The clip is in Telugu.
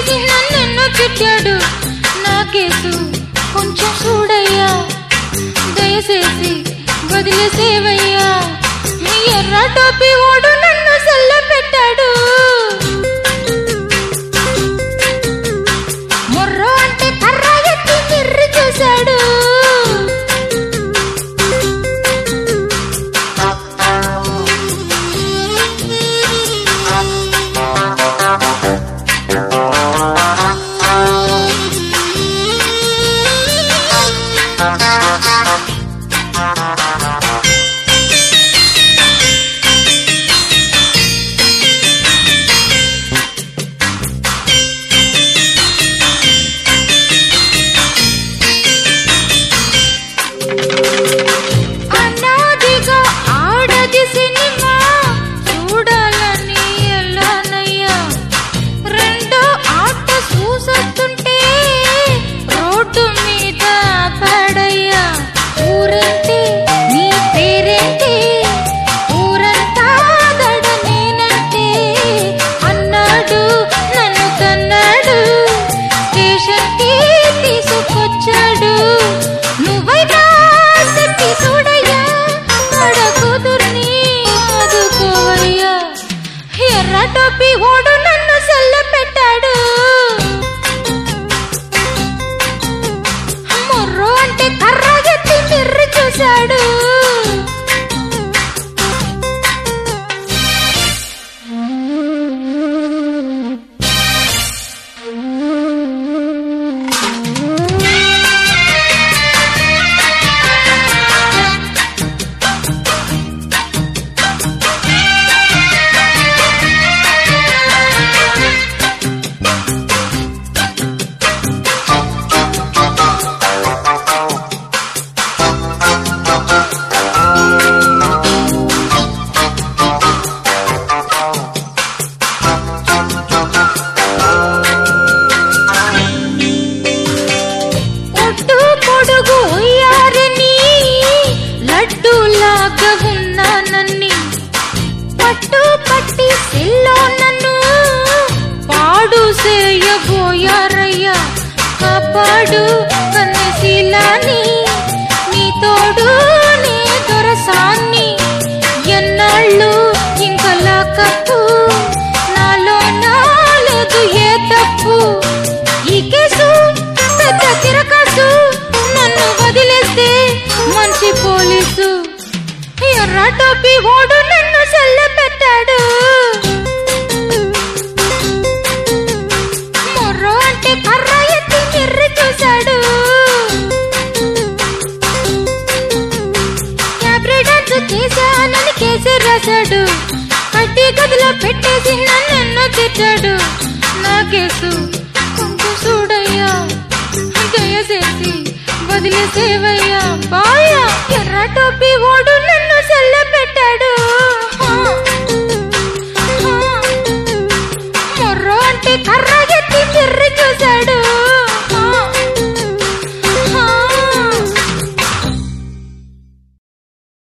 పెట్టేసి నన్నెన్నో తిట్టాడు నా కేసు కొంచెం చూడయ్యా దయచేసి వదిలేసేవయ్యా మీ ఎర్ర టోపీ ఓడు నన్ను సల్ల పెట్టాడు మొర్రో అంటే కర్ర ఎత్తి తిర్రి చూశాడు అనాదిగా ఆడది సినిమా చూడాలని ఎలానయ్యా రెండో ఆట చూసొస్తుంటే రోడ్డు మీద పడయ్యా ఊరంటే నీ పేరేంటి ఊరంతా దడ నేనంటే అన్నాడు నన్ను తన్నాడు స్టేషన్కి తీసుకొచ్చాడు నువ్వైనా శక్తి చూడయ్యా ఆడ కూతుర్ని ఆదుకోవయ్యా ఎర్ర టోపీ ఓడు నన్ను సల్ల పెట్టాడు మొర్రో అంటే కర్ర ఎత్తి తిర్రి చూశాడు ఒట్టు పొడుగు ఉయ్యారని లడ్డూలాగా ఉన్నానని పట్టు పట్టి సిల్లో నన్ను పాడు చేయబోయారయ్యా కాపాడు కన్నశీలాని నీ తోడు నీ దొరసాన్ని ఎన్నాళ్ళు ఇంకా లాకప్పు నాలో నాలేదు ఏ తప్పు ఈ కేసు పెద్ద తిరకాసు నన్ను వదిలేస్తే మంచి పోలీసు ఎర్ర టోపీ ఓడు నన్ను సెల్ల పెట్టాడు మొర్రో అంటే కర్ర ఎత్తి మిర్రి చూశాడు క్యాబ్రెడన్స్ చేశానని కేసు రాశాడు కట్టి గదిలో పెట్టేసి నన్నెన్నో తిట్టాడు నా కేసు కొంచెం చూడయ్యా దయచేసి వదిలేసేవయ్యా బాయా ఎర్ర టోపీ ఓడు నన్ను సెల్ల పెట్టాడు హా, హా. మొర్రో అంటే కర్ర ఎత్తి తిర్రి చూశాడు